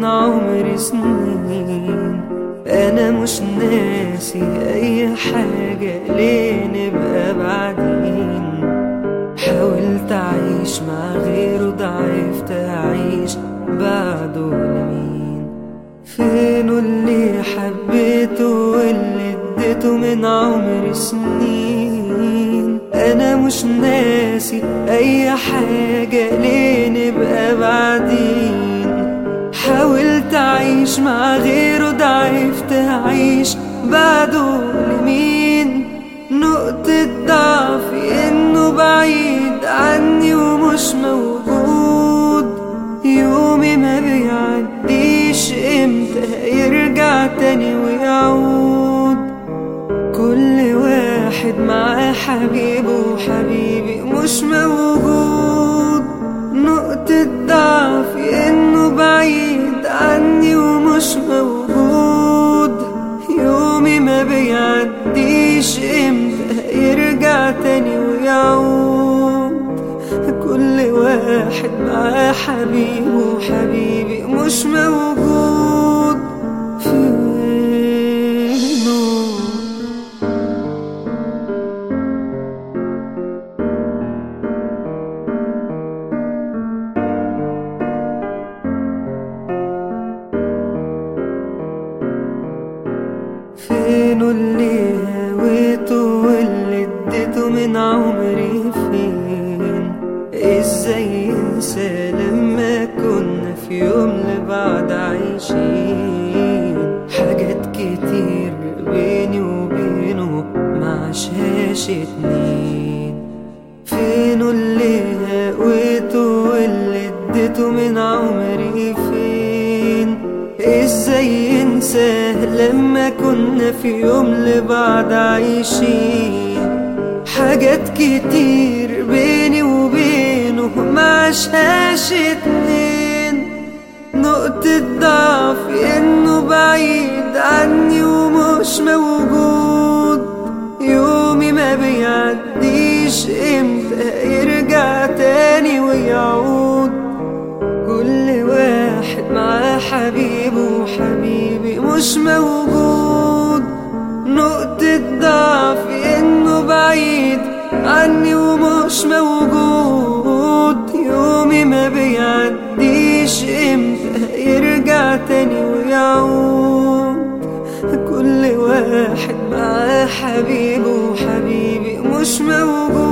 من عمر سنين انا مش ناسي اي حاجة ليه نبقى بعدين حاولت اعيش مع غيره ضعفت اعيش بعده لمين فينه اللي حبيته واللي اديته من عمر سنين انا مش ناسي اي حاجة ليه نبقى بعدين حاولت اعيش مع غيره ضعفت اعيش بعده لمين نقطة ضعفي انه بعيد عني ومش موجود يومي ما بيعديش امتى يرجع تاني ويعود كل واحد معاه حبيبه وحبيبي مش موجود نقطة ضعفي انه بعيد عني ومش موجود يومي ما بيعديش امتى يرجع تاني ويعود كل واحد معاه حبيبه وحبيبي مش موجود فينه فينه اللي هويته واللي اديته من عمري فين ازاي انسى لما كنا في يوم لبعض عايشين حاجات كتير بيني وبينه ما عاشهاش اتنين فينه اللي هويته واللي اديته من عمري فين ازاي انساه لما كنا في يوم لبعض عايشين حاجات كتير بيني وبينه ما عاشهاش اتنين نقطة ضعفي انه بعيد عني ومش موجود يومي ما بيعديش امتى يرجع تاني ويعود كل واحد معاه حبيبه وحبيبي مش موجود نقطة ضعفي انه بعيد عني ومش موجود يومي ما بيعديش امتى يرجع تاني ويعود كل واحد معاه حبيبه وحبيبي مش موجود